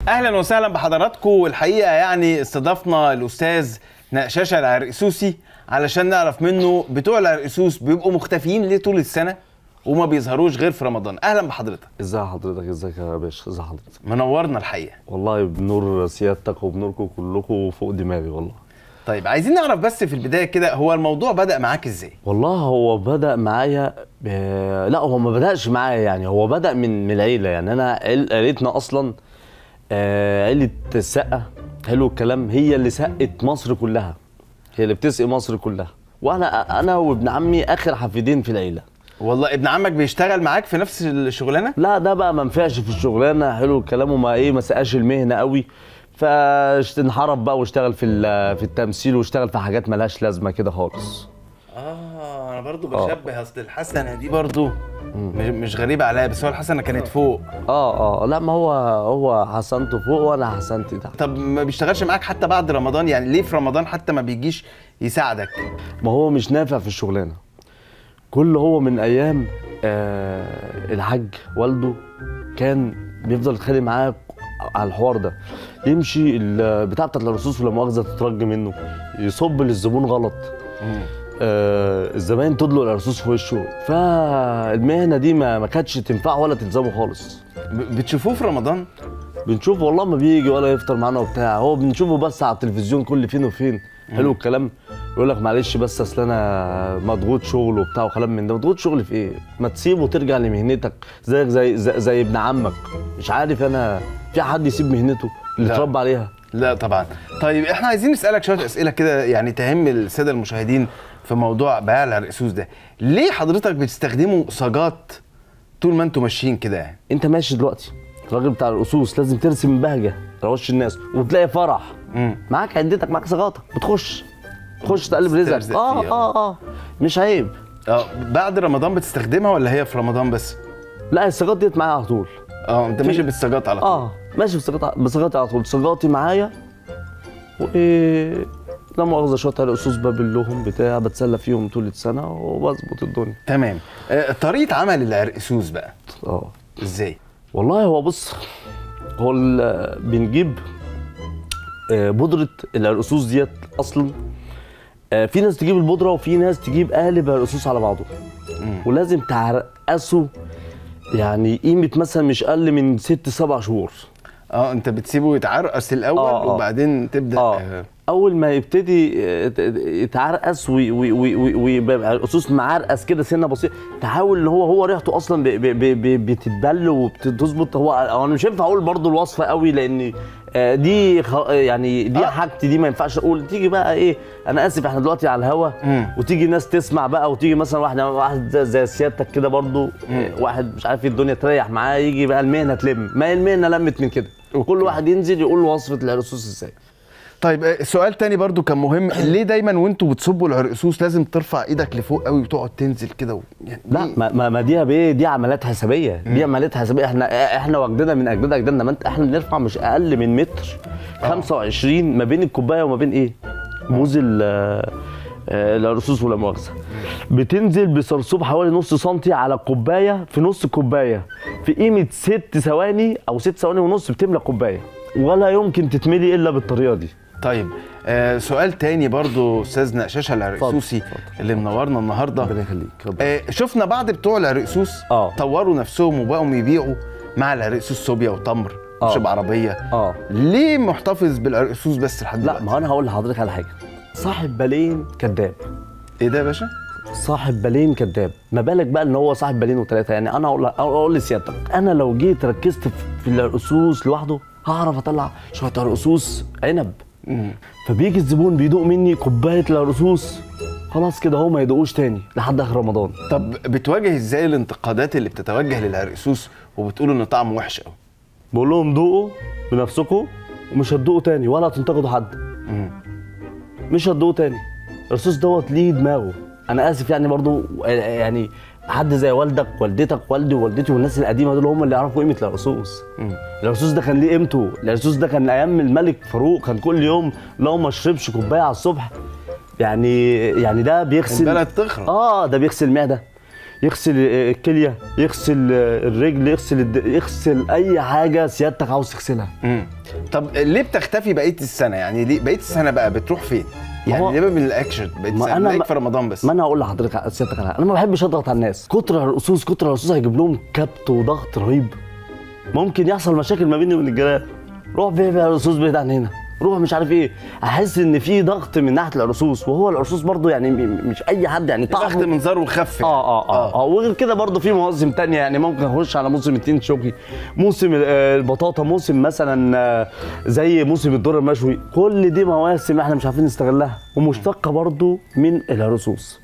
اهلا وسهلا بحضراتكم والحقيقه يعني استضفنا الاستاذ نقشاشه العرقسوسي علشان نعرف منه بتوع العرقسوس بيبقوا مختفيين ليه طول السنه وما بيظهروش غير في رمضان اهلا بحضرتك ازي حضرتك ازيك يا باشا ازي حضرتك منورنا الحقيقه والله بنور سيادتك وبنوركم كلكم فوق دماغي والله طيب عايزين نعرف بس في البدايه كده هو الموضوع بدا معاك ازاي والله هو بدأ معايا ب... لا هو ما بدأش معايا يعني هو بدأ من من العيلة يعني أنا عيل- عيلتنا أصلا آه، عيلة السقة حلو الكلام هي اللي سقت مصر كلها هي اللي بتسقي مصر كلها وأنا أنا وابن عمي آخر حفيدين في العيلة والله ابن عمك بيشتغل معاك في نفس الشغلانه لا ده بقى ما نفعش في الشغلانه حلو الكلام وما ايه ما سقاش المهنه قوي فانحرف بقى واشتغل في ال- في التمثيل واشتغل في حاجات ملهاش لازمه كده خالص اه انا برضو بشبه اصل الحسنه دي برضو مش- مش غريبه عليا بس هو الحسنه كانت فوق اه اه لا ما هو هو حسنته فوق وانا حسنت تحت طب ما بيشتغلش معاك حتى بعد رمضان يعني ليه في رمضان حتى ما بيجيش يساعدك ما هو مش نافع في الشغلانه كل هو من ايام آه الحاج والده كان بيفضل يتخانق معاه على الحوار ده يمشي ال- بتاع بتاعت الرصاص ولا مؤاخذه تترج منه يصب للزبون غلط آه الزباين تدلق الرصاص في وشه فالمهنه دي ما ما كانتش تنفعه ولا تلزمه خالص ب- بتشوفوه في رمضان بنشوفه والله ما بيجي ولا يفطر معانا وبتاع هو بنشوفه بس على التلفزيون كل فين وفين حلو الكلام يقول لك معلش بس اصل انا مضغوط شغل وبتاع وكلام من ده مضغوط شغل في ايه ما تسيبه وترجع لمهنتك زيك زي زي, زي ابن عمك مش عارف انا في حد يسيب مهنته اللي لا. اتربى عليها لا طبعا طيب احنا عايزين نسالك شويه اسئله كده يعني تهم الساده المشاهدين في موضوع بيع العرقسوس ده ليه حضرتك بتستخدموا صاجات طول ما انتوا ماشيين كده يعني انت ماشي دلوقتي الراجل بتاع الاسوس لازم ترسم بهجه على وش الناس وتلاقي فرح مم. معاك عدتك معاك صغاتك بتخش تخش تقلب رزقك تسترزق اه فيها. اه اه مش عيب اه بعد رمضان بتستخدمها ولا هي في رمضان بس لا الصاجات ديت معايا على طول اه انت ماشي بالصاجات على طول اه ماشي بصيغتي بصيغتي على طول صيغاتي معايا و لا مؤاخذه شويه على اسس باب لهم بتاع بتسلى فيهم طول السنه وبظبط الدنيا تمام آه طريقه عمل العرقسوس بقى اه ازاي والله هو بص هو ال- بنجيب آه، بودره العرقسوس ديت اصلا آه، في ناس تجيب البودره وفي ناس تجيب قالب العرقسوس على بعضه ولازم تعرقسه يعني قيمه مثلا مش اقل من ست سبع شهور اه انت بتسيبه يتعرقص الاول آه، آه. وبعدين تبدا اه آه. اول ما يبتدي آه، ت- يتعرقص وي- وي- وي- وي- ويبقى الاسوس معرقص كده سنه بسيطه تحاول ان هو هو ريحته اصلا ب- ب- ب- ب- بتتبل وبتظبط هو هو انا مش هينفع اقول برضو الوصفه قوي لان آه، دي خ- يعني دي آه. حاجتي دي ما ينفعش اقول تيجي بقى ايه انا اسف احنا دلوقتي على الهوا مم. وتيجي ناس تسمع بقى وتيجي مثلا واحد واحد زي- زي سيادتك كده برضو آه، واحد مش عارف ايه الدنيا تريح معاه يجي بقى المهنه تلم ما هي المهنه لمت من كده كل واحد ينزل يقول له وصفه العرقسوس ازاي طيب آه، سؤال تاني برضو كان مهم ليه دايما وانتوا بتصبوا العرقسوس لازم ترفع ايدك لفوق قوي وتقعد تنزل كده و... يعني لا ليه؟ ما ما, ما دي بايه دي عمليات حسابيه دي عمليات حسابيه احنا احنا واخدينها من اجداد اجدادنا ما انت احنا بنرفع مش اقل من متر 25 ما بين الكوبايه وما بين ايه بوز ال آه، الرصوص ولا مؤاخذه بتنزل بصرصوب حوالي نص سنتي على كوبايه في نص كوبايه في قيمه ست ثواني او ست ثواني ونص بتملى كوبايه ولا يمكن تتملي الا بالطريقه دي طيب آه سؤال تاني برضو استاذ نقشاشه العرقسوسي اتفضل، اتفضل. اللي منورنا النهارده ربنا يخليك ربنا آه شفنا بعض بتوع العرقسوس آه. طوروا نفسهم وبقوا يبيعوا مع العرقسوس صوبيا وتمر آه. مش بعربيه اه ليه محتفظ بالعرقسوس بس لحد لا دلوقتي؟ ما هو انا هقول لحضرتك على حاجه صاحب بالين كذاب ايه ده يا باشا؟ صاحب بالين كذاب ما بالك بقى ان هو صاحب بالين وثلاثه يعني انا اقول اقول لسيادتك انا لو جيت ركزت في الرقصوص لوحده هعرف اطلع شويه رقصوص عنب مم. فبيجي الزبون بيدوق مني كوبايه الرقصوص خلاص كده هو ما يدوقوش تاني لحد اخر رمضان طب بتواجه ازاي الانتقادات اللي بتتوجه للعرقسوس وبتقولوا ان طعمه وحش قوي؟ بقول لهم دوقوا بنفسكم ومش هتدوقوا تاني ولا هتنتقدوا حد مش هتدوقوا تاني الرصوص دوت ليه دماغه انا اسف يعني برضو يعني حد زي والدك والدتك والدي ووالدتي والناس القديمه دول هم اللي يعرفوا قيمه الرصوص الرصوص ده كان ليه قيمته الرصوص ده كان ايام الملك فاروق كان كل يوم لو ما شربش كوبايه على الصبح يعني يعني ده بيغسل البلد تخرب اه ده بيغسل معده يغسل الكليه يغسل الرجل يغسل الد... يغسل اي حاجه سيادتك عاوز تغسلها مم. طب ليه بتختفي بقيه السنه يعني ليه بقيه السنه بقى بتروح فين ما هو- يعني ليه من الاكشن بقيه ما السنه أنا أنا ما- في رمضان بس ما انا هقول لحضرتك سيادتك على حاجة. انا ما بحبش اضغط على الناس كتر الرصوص كتر الرصوص هيجيب لهم كبت وضغط رهيب ممكن يحصل مشاكل ما بيني وبين الجيران روح بيع بيع الرصوص بعيد عن هنا روح مش عارف ايه احس ان في ضغط من ناحيه الرصوص وهو الرصوص برضو يعني م- مش اي حد يعني ضغط طعمه منظار وخف اه اه اه, آه. وغير كده برضه في مواسم تانية يعني ممكن اخش على موسم التين شوكي موسم ال- آه، البطاطا موسم مثلا آه، زي موسم الذره المشوي كل دي مواسم احنا مش عارفين نستغلها ومشتقه برضه من الرصوص